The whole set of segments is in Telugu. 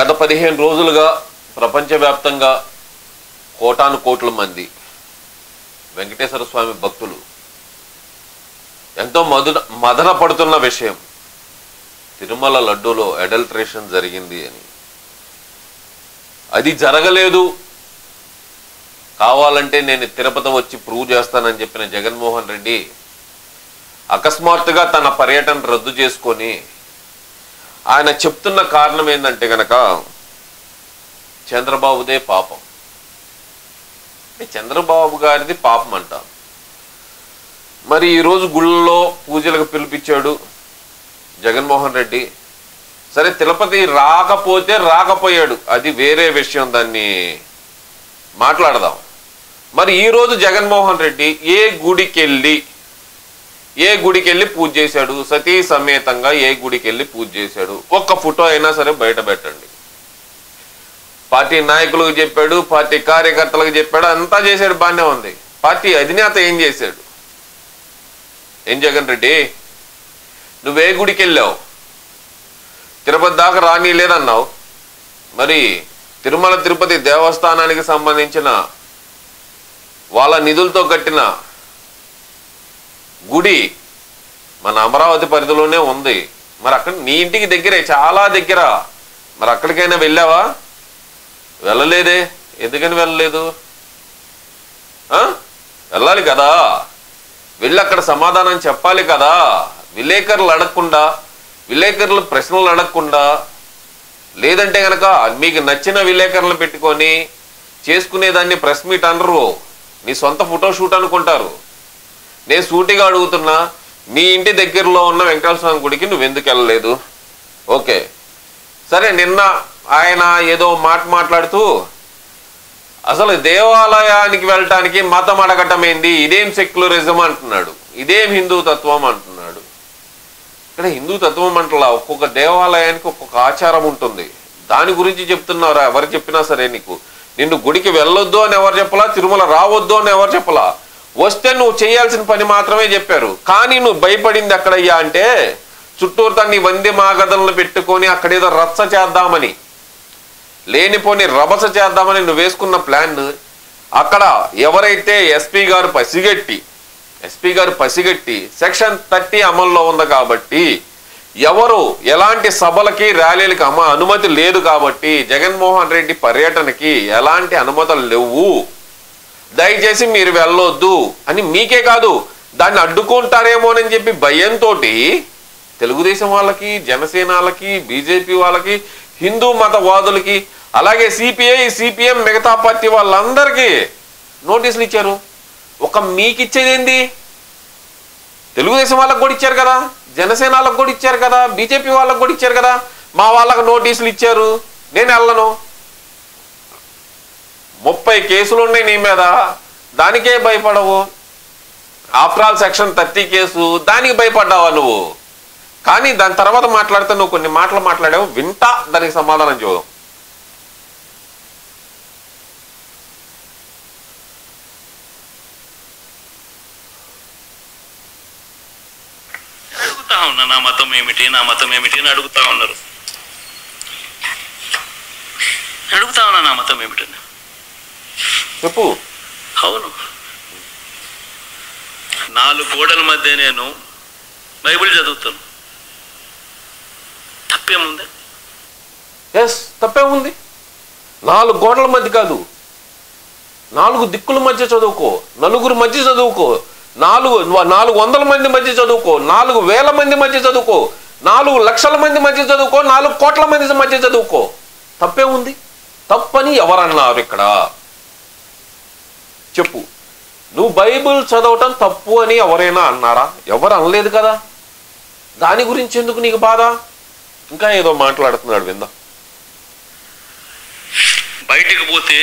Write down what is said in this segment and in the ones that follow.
గత పదిహేను రోజులుగా ప్రపంచవ్యాప్తంగా కోటాను కోట్ల మంది వెంకటేశ్వర స్వామి భక్తులు ఎంతో మధుర మదన పడుతున్న విషయం తిరుమల లడ్డూలో అడల్ట్రేషన్ జరిగింది అని అది జరగలేదు కావాలంటే నేను తిరుపతి వచ్చి ప్రూవ్ చేస్తానని చెప్పిన జగన్మోహన్ రెడ్డి అకస్మాత్తుగా తన పర్యటన రద్దు చేసుకొని ఆయన చెప్తున్న కారణం ఏంటంటే గనక చంద్రబాబుదే పాపం అంటే చంద్రబాబు గారిది పాపం అంట మరి ఈరోజు గుళ్ళలో పూజలకు పిలిపించాడు జగన్మోహన్ రెడ్డి సరే తిరుపతి రాకపోతే రాకపోయాడు అది వేరే విషయం దాన్ని మాట్లాడదాం మరి ఈరోజు జగన్మోహన్ రెడ్డి ఏ గుడికి వెళ్ళి ఏ గుడికి వెళ్ళి పూజ చేశాడు సతీ సమేతంగా ఏ గుడికి వెళ్ళి పూజ చేశాడు ఒక్క ఫోటో అయినా సరే బయట పెట్టండి పార్టీ నాయకులకు చెప్పాడు పార్టీ కార్యకర్తలకు చెప్పాడు అంతా చేశాడు బాగానే ఉంది పార్టీ అధినేత ఏం చేశాడు ఏం జగన్ రెడ్డి నువ్వే గుడికి వెళ్ళావు తిరుపతి దాకా రాని లేదన్నావు మరి తిరుమల తిరుపతి దేవస్థానానికి సంబంధించిన వాళ్ళ నిధులతో కట్టిన గుడి మన అమరావతి పరిధిలోనే ఉంది మరి అక్కడ నీ ఇంటికి దగ్గరే చాలా దగ్గర మరి అక్కడికైనా వెళ్ళావా వెళ్ళలేదే ఎందుకని వెళ్ళలేదు ఆ? వెళ్ళాలి కదా వెళ్ళి అక్కడ సమాధానం చెప్పాలి కదా విలేకరులు అడగకుండా విలేకరులు ప్రశ్నలు అడగకుండా లేదంటే గనక మీకు నచ్చిన విలేకరులను పెట్టుకొని చేసుకునేదాన్ని ప్రెస్ మీట్ అనరు నీ సొంత ఫోటో షూట్ అనుకుంటారు నేను సూటిగా అడుగుతున్నా నీ ఇంటి దగ్గరలో ఉన్న వెంకటేశ్వర స్వామి గుడికి నువ్వు ఎందుకు వెళ్ళలేదు ఓకే సరే నిన్న ఆయన ఏదో మాట మాట్లాడుతూ అసలు దేవాలయానికి వెళ్ళటానికి మతం అడగటం ఏంది ఇదేం సెక్యులరిజం అంటున్నాడు ఇదేం హిందూ తత్వం అంటున్నాడు ఇక్కడ హిందూ తత్వం అంటలా ఒక్కొక్క దేవాలయానికి ఒక్కొక్క ఆచారం ఉంటుంది దాని గురించి చెప్తున్నారా ఎవరు చెప్పినా సరే నీకు నిన్ను గుడికి వెళ్ళొద్దు అని ఎవరు చెప్పలా తిరుమల రావద్దు అని ఎవరు చెప్పలా వస్తే నువ్వు చేయాల్సిన పని మాత్రమే చెప్పారు కానీ నువ్వు భయపడింది ఎక్కడయ్యా అంటే చుట్టూరు నీ వంది మాగదలను పెట్టుకొని అక్కడేదో రచ్చ చేద్దామని లేనిపోని రభస చేద్దామని నువ్వు వేసుకున్న ప్లాన్ అక్కడ ఎవరైతే ఎస్పీ గారు పసిగట్టి ఎస్పీ గారు పసిగట్టి సెక్షన్ థర్టీ అమల్లో ఉంది కాబట్టి ఎవరు ఎలాంటి సభలకి ర్యాలీలకి అమ అనుమతి లేదు కాబట్టి జగన్మోహన్ రెడ్డి పర్యటనకి ఎలాంటి అనుమతులు లేవు దయచేసి మీరు వెళ్ళొద్దు అని మీకే కాదు దాన్ని అడ్డుకుంటారేమోనని చెప్పి భయంతో తెలుగుదేశం వాళ్ళకి జనసేనలకి బీజేపీ వాళ్ళకి హిందూ మతవాదులకి అలాగే సిపిఐ సిపిఎం మిగతా పార్టీ వాళ్ళందరికీ నోటీసులు ఇచ్చారు ఒక మీకు ఇచ్చేదేంది తెలుగుదేశం వాళ్ళకు కూడా ఇచ్చారు కదా జనసేన వాళ్ళకు కూడా ఇచ్చారు కదా బీజేపీ వాళ్ళకు కూడా ఇచ్చారు కదా మా వాళ్ళకు నోటీసులు ఇచ్చారు నేను వెళ్ళను ముప్పై కేసులు ఉన్నాయి నీ మీద దానికే భయపడవు after all section thirty case దానికి భయపడ్డావా నువ్వు కానీ దాని తర్వాత మాట్లాడితే నువ్వు కొన్ని మాటలు మాట్లాడావు వింటా దానికి సమాధానం చూద్దాం అడుగుతా ఉన్నా నా మతం ఏమిటి నా మతం ఏమిటి అని అడుగుతా ఉన్నారు అడుగుతా ఉన్నా నా మతం ఏమిటని చెప్పు అవును నాలుగు గోడల మధ్య నేను బైబిల్ చదువుతాను తప్పేముంది ఎస్ తప్పే ఉంది నాలుగు గోడల మధ్య కాదు నాలుగు దిక్కుల మధ్య చదువుకో నలుగురు మధ్య చదువుకో నాలుగు నాలుగు వందల మంది మధ్య చదువుకో నాలుగు వేల మంది మధ్య చదువుకో నాలుగు లక్షల మంది మధ్య చదువుకో నాలుగు కోట్ల మంది మధ్య చదువుకో తప్పే ఉంది తప్పని ఎవరన్నారు ఇక్కడ చెప్పు నువ్వు బైబిల్ చదవటం తప్పు అని ఎవరైనా అన్నారా ఎవరు అనలేదు కదా దాని గురించి ఎందుకు నీకు బాధ ఇంకా ఏదో మాట్లాడుతున్నాడు విందా బయటికి పోతే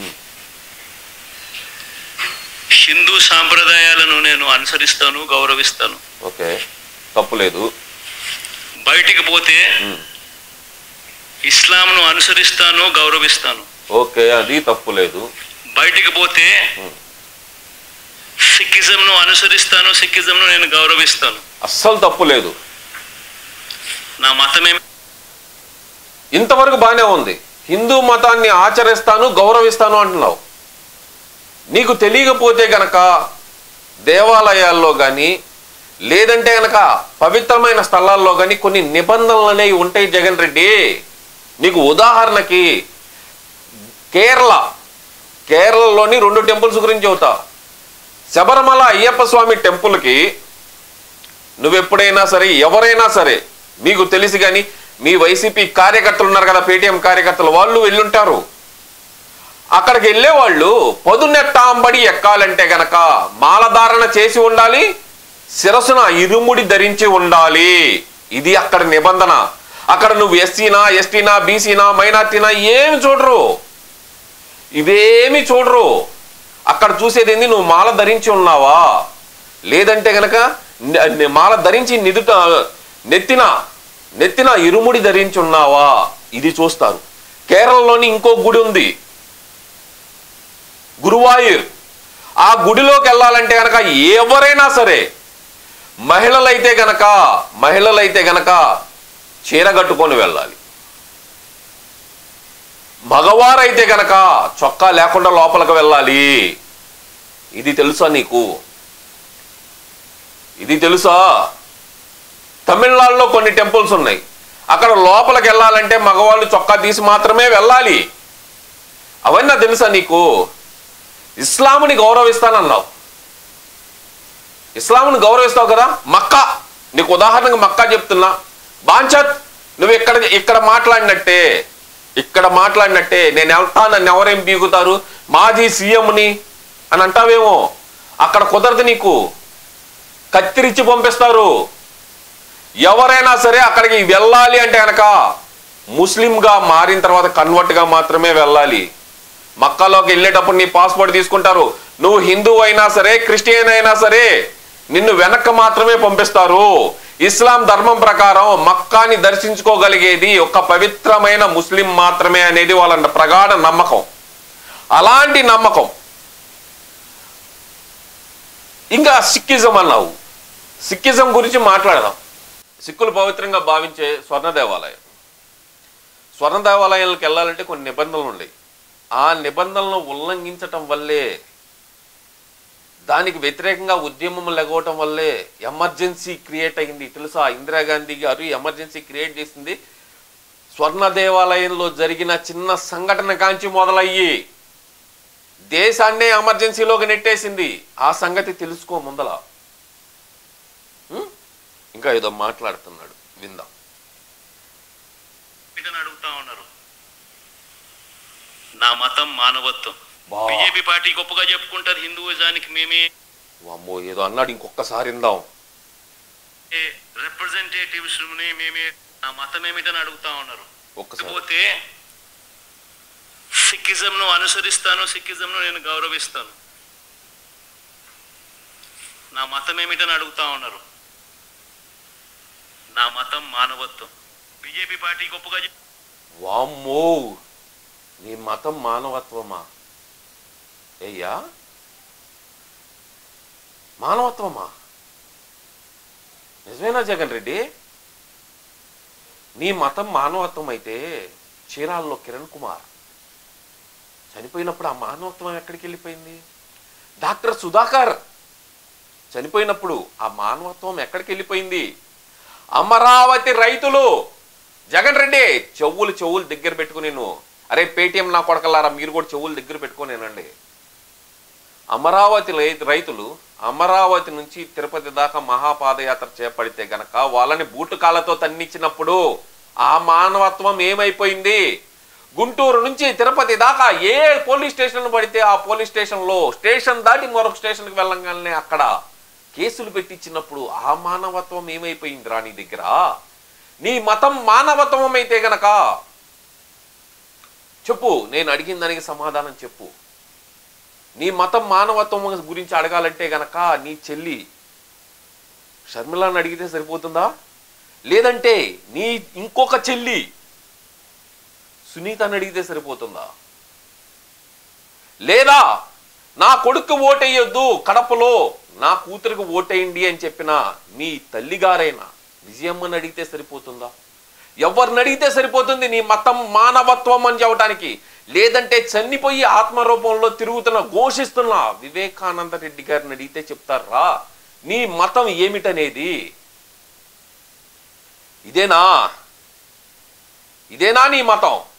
హిందూ సాంప్రదాయాలను నేను అనుసరిస్తాను గౌరవిస్తాను ఓకే తప్పులేదు బయటికి పోతే ఇస్లాంను అనుసరిస్తాను గౌరవిస్తాను ఓకే అది తప్పులేదు బయటికి పోతే సిక్కిజంను అనుసరిస్తాను సిక్కిజంను నేను గౌరవిస్తాను అస్సలు తప్పులేదు నా మతమేమి ఇంతవరకు బాగానే ఉంది హిందూ మతాన్ని ఆచరిస్తాను గౌరవిస్తాను అంటున్నావు నీకు తెలియకపోతే గనక దేవాలయాల్లో కానీ లేదంటే గనక పవిత్రమైన స్థలాల్లో కానీ కొన్ని నిబంధనలు అనేవి ఉంటాయి జగన్ రెడ్డి నీకు ఉదాహరణకి కేరళ కేరళలోని రెండు టెంపుల్స్ గురించి చెబుతా శబరిమల అయ్యప్ప స్వామి టెంపుల్కి నువ్వెప్పుడైనా సరే ఎవరైనా సరే మీకు తెలిసి కానీ మీ వైసీపీ కార్యకర్తలు ఉన్నారు కదా పేటీఎం కార్యకర్తలు వాళ్ళు వెళ్ళుంటారు అక్కడికి వెళ్ళే వాళ్ళు పొదునెట్టాంబడి ఎక్కాలంటే గనక మాలధారణ చేసి ఉండాలి శిరసున ఇరుముడి ధరించి ఉండాలి ఇది అక్కడ నిబంధన అక్కడ నువ్వు ఎస్సీనా ఎస్టీనా బీసీనా మైనార్టీనా ఏమి చూడరు ఇవేమి చూడరు అక్కడ చూసేది ఏంది నువ్వు మాల ధరించి ఉన్నావా లేదంటే గనక ని- ని- మాల ధరించి నిదుట నెత్తిన నెత్తిన ఇరుముడి ధరించి ఉన్నావా ఇది చూస్తారు కేరళలోని ఇంకో గుడి ఉంది గురువాయూర్ ఆ గుడిలోకి వెళ్ళాలంటే గనక ఎవరైనా సరే మహిళలైతే గనక మహిళలైతే గనక చీర కట్టుకొని వెళ్ళాలి మగవారైతే గనక చొక్కా లేకుండా లోపలికి వెళ్ళాలి ఇది తెలుసా నీకు ఇది తెలుసా తమిళనాడులో కొన్ని టెంపుల్స్ ఉన్నాయి అక్కడ లోపలికి వెళ్ళాలంటే మగవాళ్ళు చొక్కా తీసి మాత్రమే వెళ్ళాలి అవన్నీ తెలుసా నీకు ఇస్లాంని గౌరవిస్తానన్నావు ఇస్లాంని గౌరవిస్తావు కదా మక్కా నీకు ఉదాహరణకు మక్కా చెప్తున్నా బాంచత్ నువ్వు ఇక్కడ ఇక్కడ మాట్లాడినట్టే ఇక్కడ మాట్లాడినట్టే నేను వెళ్తా నన్ను ఎవరేం పీకుతారు మాజీ సీఎంని అని అంటావేమో అక్కడ కుదరదు నీకు కత్తిరించి పంపిస్తారు ఎవరైనా సరే అక్కడికి వెళ్ళాలి అంటే కనుక ముస్లింగా మారిన తర్వాత కన్వర్ట్గా మాత్రమే వెళ్ళాలి మక్కాలోకి వెళ్ళేటప్పుడు నీ పాస్పోర్ట్ తీసుకుంటారు నువ్వు హిందూ అయినా సరే క్రిస్టియన్ అయినా సరే నిన్ను వెనక్కి మాత్రమే పంపిస్తారు ఇస్లాం ధర్మం ప్రకారం మక్కాని దర్శించుకోగలిగేది ఒక పవిత్రమైన ముస్లిం మాత్రమే అనేది వాళ్ళ ప్రగాఢ నమ్మకం అలాంటి నమ్మకం ఇంకా సిక్కిజం అన్నావు సిక్కిజం గురించి మాట్లాడదాం సిక్కులు పవిత్రంగా భావించే స్వర్ణ దేవాలయం స్వర్ణ దేవాలయాలకు వెళ్ళాలంటే కొన్ని నిబంధనలు ఉన్నాయి ఆ నిబంధనలను ఉల్లంఘించటం వల్లే దానికి వ్యతిరేకంగా ఉద్యమం లెగవటం వల్లే ఎమర్జెన్సీ క్రియేట్ అయింది తెలుసా ఇందిరాగాంధీ గారు ఎమర్జెన్సీ క్రియేట్ చేసింది స్వర్ణ దేవాలయంలో జరిగిన చిన్న సంఘటన కాంచి మొదలయ్యి దేశాన్నే ఎమర్జెన్సీలోకి నెట్టేసింది ఆ సంగతి తెలుసుకో ముందల ఉం? ఇంకా ఏదో మాట్లాడుతున్నాడు విందాం ఇతను అడుగుతా ఉన్నారు నా మతం మానవత్వం బా. బీజేపీ పార్టీ గొప్పగా చెప్పుకుంటారు హిందూయిజానికి మేమే వామ్మో ఏదో అన్నాడు ఇంకొకసారి విందాం రిప్రజెంటేటివ్స్ మేమే నా మతం ఏమిటని అడుగుతా ఉన్నారు ఒక్కసారి పోతే సిక్కిజం ను అనుసరిస్తాను సిక్కిజం ను నేను గౌరవిస్తాను నా మతం ఏమిటని అడుగుతా ఉన్నారు నా మతం మానవత్వం బీజేపీ పార్టీ గొప్పగా చెప్- వామ్మో నీ మతం మానవత్వమా అయ్యా మానవత్వమా నిజమేనా జగన్ రెడ్డి నీ మతం మానవత్వం అయితే చీరాల్లో కిరణ్ కుమార్ చనిపోయినప్పుడు ఆ మానవత్వం ఎక్కడికి వెళ్ళిపోయింది డాక్టర్ సుధాకర్ చనిపోయినప్పుడు ఆ మానవత్వం ఎక్కడికి వెళ్ళిపోయింది అమరావతి రైతులు జగన్ రెడ్డి చెవులు చెవులు దగ్గర పెట్టుకుని నేను అరే పేటిఎం నా కొడకలారా మీరు కూడా చెవులు దగ్గర పెట్టుకోనేనండి అమరావతి రై- రైతులు అమరావతి నుంచి తిరుపతి దాకా మహాపాదయాత్ర చేపడితే గనక వాళ్ళని బూటు కాళ్ళతో తన్నిచ్చినప్పుడు ఆ మానవత్వం ఏమైపోయింది గుంటూరు నుంచి తిరుపతి దాకా ఏ పోలీస్ స్టేషన్ పడితే ఆ పోలీస్ స్టేషన్లో స్టేషన్ దాటి మరొక స్టేషన్కి వెళ్ళంగానే అక్కడ కేసులు పెట్టించినప్పుడు ఆ మానవత్వం ఏమైపోయింది రా నీ దగ్గర నీ మతం మానవత్వం అయితే గనక చెప్పు నేను అడిగిన దానికి సమాధానం చెప్పు నీ మతం మానవత్వం గురించి అడగాలంటే గనక నీ చెల్లి షర్మిలాని అడిగితే సరిపోతుందా లేదంటే నీ ఇంకొక చెల్లి సునీతని అడిగితే సరిపోతుందా లేదా నా కొడుకు ఓటేయొద్దు కడపలో నా కూతురికి ఓటేయండి అని చెప్పిన మీ తల్లిగారైనా విజయమ్మని అడిగితే సరిపోతుందా ఎవరిని అడిగితే సరిపోతుంది నీ మతం మానవత్వం అని చెప్పడానికి లేదంటే చనిపోయి ఆత్మరూపంలో తిరుగుతున్న ఘోషిస్తున్న వివేకానంద రెడ్డి గారిని అడిగితే చెప్తారా నీ మతం ఏమిటనేది ఇదేనా ఇదేనా నీ మతం